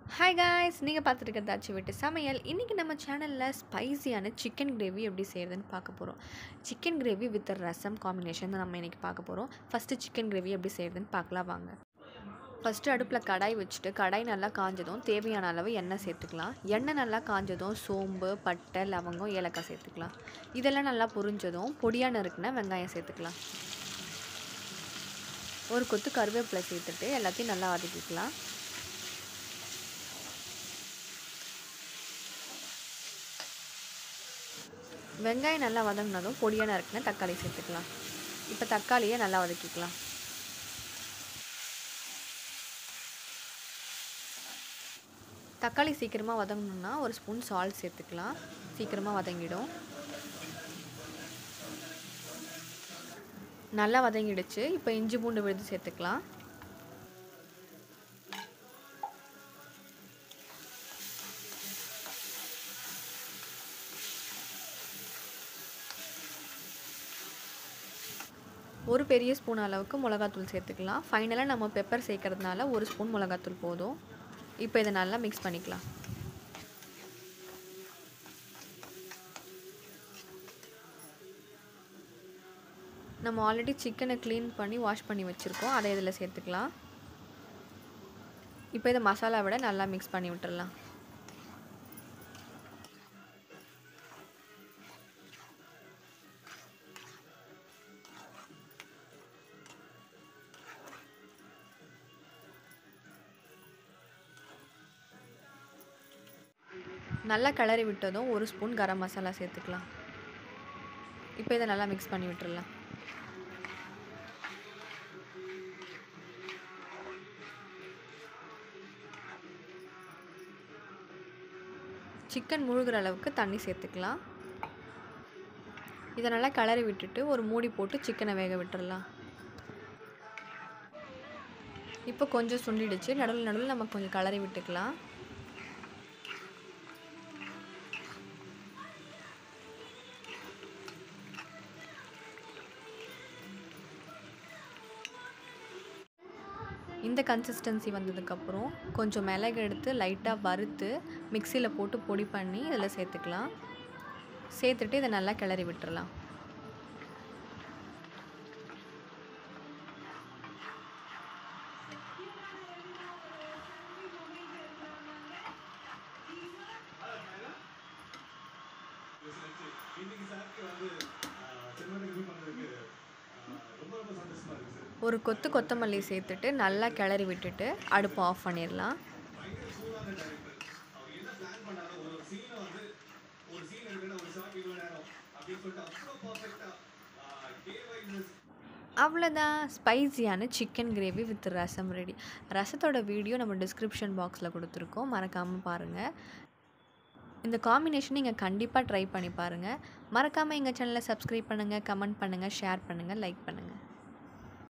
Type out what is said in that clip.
hi guys நீங்கள் பார்த்துருக்கிறது ஆச்சு விட்டு சமையல் இன்றைக்கி நம்ம சேனலில் ஸ்பைசியான சிக்கன் கிரேவி எப்படி செய்கிறதுன்னு பார்க்க போகிறோம் chicken gravy with rasam combination தான் நம்ம இன்றைக்கி பார்க்க போகிறோம் ஃபஸ்ட்டு சிக்கன் கிரேவி எப்படி செய்கிறதுன்னு பார்க்கலாம் வாங்க ஃபஸ்ட்டு அடுப்பில் கடாய் வச்சுட்டு கடாய் நல்லா காஞ்சதும் தேவையான அளவு எண்ணெய் சேர்த்துக்கலாம் எண்ணெய் நல்லா காஞ்சதும் சோம்பு பட்டை லவங்கம் ஏலக்காய் சேர்த்துக்கலாம் இதெல்லாம் நல்லா பொரிஞ்சதும் பொடியாக நறுக்குன வெங்காயம் சேர்த்துக்கலாம் ஒரு கொத்து கருவேப்பிலை சேர்த்துட்டு எல்லாத்தையும் நல்லா வதக்கிக்கலாம் வெங்காயம் நல்லா வதங்கினதும் பொடியாக நறுக்கின தக்காளி சேர்த்துக்கலாம் இப்போ தக்காளியை நல்லா வதக்கிக்கலாம் தக்காளி சீக்கிரமாக வதங்கணுன்னா ஒரு ஸ்பூன் சால்ட் சேர்த்துக்கலாம் சீக்கிரமாக வதங்கிடும் நல்லா வதங்கிடுச்சு இப்போ இஞ்சி பூண்டு விழுது சேர்த்துக்கலாம் ஒரு பெரிய ஸ்பூன் அளவுக்கு மிளகாத்தூள் சேர்த்துக்கலாம் ஃபைனலாக நம்ம பெப்பர் சேர்க்கறதுனால ஒரு ஸ்பூன் மிளகாத்தூள் போதும் இப்போ இதை நல்லா மிக்ஸ் பண்ணிக்கலாம் நம்ம ஆல்ரெடி சிக்கனை க்ளீன் பண்ணி வாஷ் பண்ணி வச்சுருக்கோம் அதை இதில் சேர்த்துக்கலாம் இப்போ இதை மசாலா விட நல்லா மிக்ஸ் பண்ணி விட்டுடலாம் நல்லா கிளறி விட்டதும் ஒரு ஸ்பூன் கரம் மசாலா சேர்த்துக்கலாம் இப்போ இதை நல்லா மிக்ஸ் பண்ணி விட்டுடலாம் சிக்கன் முழுகிற அளவுக்கு தண்ணி சேர்த்துக்கலாம் இதை நல்லா கிளறி விட்டுட்டு ஒரு மூடி போட்டு சிக்கனை வேக விட்டுடலாம் இப்போ கொஞ்சம் சுண்டிடுச்சு நடுவில் நடுவில் நம்ம கொஞ்சம் கிளறி விட்டுக்கலாம் இந்த கன்சிஸ்டன்சி வந்ததுக்கப்புறம் கொஞ்சம் மிளகு எடுத்து லைட்டாக வறுத்து மிக்சியில் போட்டு பொடி பண்ணி இதில் சேர்த்துக்கலாம் சேர்த்துட்டு இதை நல்லா கிளறி விட்டுறலாம் ஒரு கொத்து கொத்தமல்லி சேர்த்துட்டு நல்லா கிளறி விட்டுட்டு அடுப்பு ஆஃப் பண்ணிடலாம் அவ்வளோதான் ஸ்பைசியான chicken gravy with rasam ready ரசத்தோட வீடியோ நம்ம டிஸ்கிரிப்ஷன் பாக்ஸில் கொடுத்துருக்கோம் மறக்காமல் பாருங்கள் இந்த காம்பினேஷன் நீங்கள் கண்டிப்பாக ட்ரை பண்ணி பாருங்கள் மறக்காமல் எங்கள் சேனலை சப்ஸ்கிரைப் பண்ணுங்கள் கமெண்ட் பண்ணுங்கள் ஷேர் பண்ணுங்கள் லைக் பண்ணுங்கள்